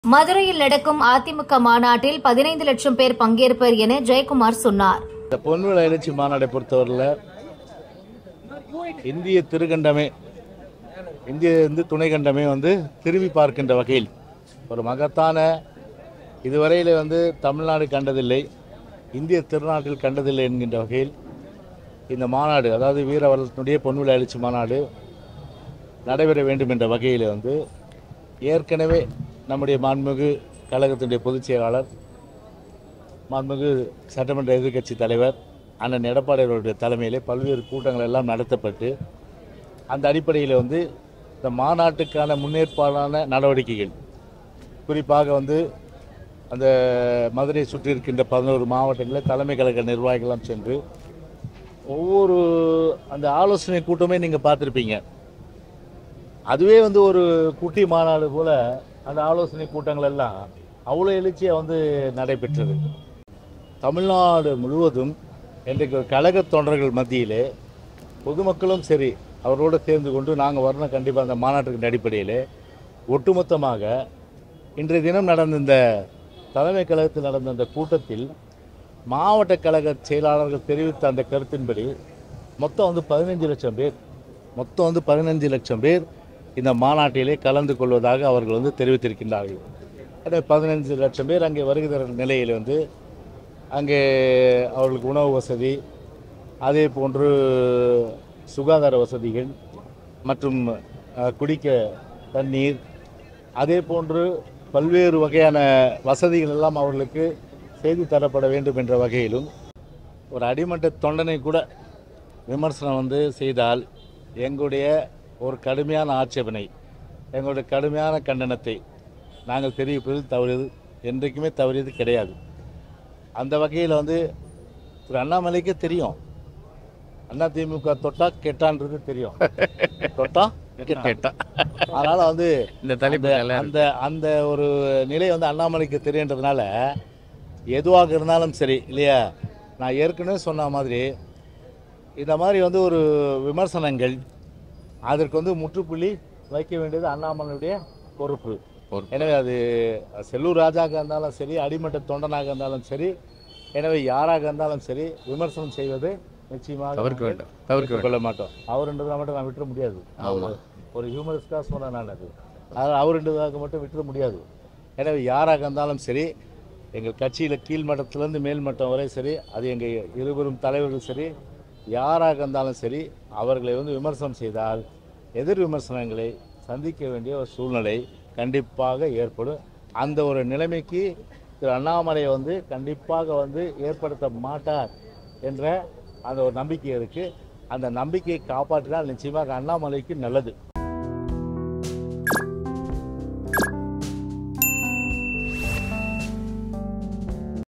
மதுரையில் நடக்கும் அதிமுக மாநாட்டில் பதினைந்து லட்சம் பேர் பங்கேற்பர் என ஜெயக்குமார் சொன்னார் இந்த பொன்விழா எழுச்சி மாநாடை பொறுத்தவரையில் இந்திய திருகண்டமே இந்திய இந்து துணை கண்டமே வந்து திரும்பி பார்க்கின்ற வகையில் ஒரு மகத்தான இதுவரையில் வந்து தமிழ்நாடு கண்டதில்லை இந்திய திருநாட்டில் கண்டதில்லை என்கின்ற வகையில் இந்த மாநாடு அதாவது வீரவரத்தினுடைய பொன்விழா எழுச்சி மாநாடு நடைபெற வேண்டும் என்ற வகையில் வந்து ஏற்கனவே நம்முடைய மாண்புமிகு கழகத்தினுடைய பொதுச் செயலாளர் மாண்புமிகு சட்டமன்ற எதிர்க்கட்சி தலைவர் அண்ணன் எடப்பாடி அவர்களுடைய தலைமையிலே பல்வேறு கூட்டங்கள் எல்லாம் நடத்தப்பட்டு அந்த அடிப்படையில் வந்து இந்த மாநாட்டுக்கான முன்னேற்பாடான நடவடிக்கைகள் குறிப்பாக வந்து அந்த மதுரை சுற்றி இருக்கின்ற பதினோரு மாவட்டங்களில் தலைமை கழக நிர்வாகிகளாம் சென்று ஒவ்வொரு அந்த ஆலோசனை கூட்டமே நீங்கள் பார்த்துருப்பீங்க அதுவே வந்து ஒரு குட்டி மாநாடு போல அந்த ஆலோசனை கூட்டங்கள் எல்லாம் அவ்வளோ எழுச்சியாக வந்து நடைபெற்றது தமிழ்நாடு முழுவதும் இன்றைக்கு கழக தொண்டர்கள் மத்தியிலே பொதுமக்களும் சரி அவரோடு சேர்ந்து கொண்டு நாங்கள் வரணும் கண்டிப்பாக அந்த மாநாட்டுக்கு அடிப்படையில் ஒட்டுமொத்தமாக இன்றைய தினம் நடந்த இந்த தலைமை கழகத்தில் நடந்த அந்த கூட்டத்தில் மாவட்ட கழக செயலாளர்கள் தெரிவித்த அந்த கருத்தின்படி மொத்தம் வந்து பதினஞ்சு லட்சம் பேர் மொத்தம் வந்து பதினஞ்சு லட்சம் பேர் இந்த மாநாட்டிலே கலந்து கொள்வதாக அவர்கள் வந்து தெரிவித்திருக்கின்றார்கள் எனவே பதினஞ்சு லட்சம் பேர் அங்கே வருகிற நிலையில் வந்து அங்கே அவர்களுக்கு உணவு வசதி அதே போன்று சுகாதார வசதிகள் மற்றும் அஹ், குடிக்க தண்ணீர் அதே போன்று பல்வேறு வகையான வசதிகள் எல்லாம் அவர்களுக்கு செய்து தரப்பட வேண்டும் என்ற வகையிலும் ஒரு அடிமட்ட தொண்டனை கூட விமர்சனம் வந்து செய்தால் எங்களுடைய ஒரு கடுமையான ஆட்சேபனை எங்களுடைய கடுமையான கண்டனத்தை நாங்கள் தெரிவிப்பதில் தவறியது என்றைக்குமே தவறியது கிடையாது அந்த வகையில் வந்து திரு அண்ணாமலைக்கே தெரியும் அண்ணா திமுக தொட்டா கெட்டான்றது தெரியும் தொட்டா கெட்டா அதனால வந்து இந்த தலைப்பு அந்த- நல்லா அந்த அந்த ஒரு நிலை வந்து அண்ணாமலைக்கு தெரியுன்றதுனால எதுவாக இருந்தாலும் சரி இல்லையா நான் ஏற்கனவே சொன்ன மாதிரி இந்த மாதிரி வந்து ஒரு விமர்சனங்கள் அதற்கு வந்து முற்றுப்புள்ளி வைக்க வேண்டியது அண்ணாமலையுடைய பொறுப்பு பொறுப்பு. எனவே அது செல்லூர் ராஜாக இருந்தாலும் சரி அடிமட்ட தொண்டனாக இருந்தாலும் சரி எனவே யாராக இருந்தாலும் சரி விமர்சனம் செய்வது நிச்சயமாக தவிர்க்க நாங்கள் வேண்டும் தவிர்க்க வேண்டும் கொள்ள மாட்டோம் அவருன்றதை மட்டும் நான் விட்டுற முடியாது ஆமா. ஒரு- ஒரு ஹியூமரஸ்க்காக சொன்னேன் நான் அது அதாவது அவருன்றதாக மட்டும் விட்டுற முடியாது எனவே யாராக இருந்தாலும் சரி எங்கள் கட்சியில் கீழ்மட்டத்திலேருந்து மேல்மட்டம் வரை சரி அது எங்கள் இருவரும் தலைவர்கள் சரி யாராக இருந்தாலும் சரி அவர்களை வந்து விமர்சனம் செய்தால் எதிர் விமர்சனங்களை சந்திக்க வேண்டிய ஒரு சூழ்நிலை கண்டிப்பாக ஏற்படும் அந்த ஒரு நிலைமைக்கு திரு அண்ணாமலை வந்து கண்டிப்பாக வந்து ஏற்படுத்த மாட்டார் என்ற அந்த ஒரு நம்பிக்கை இருக்குது அந்த நம்பிக்கையை காப்பாற்றினால் நிச்சயமாக அண்ணாமலைக்கு நல்லது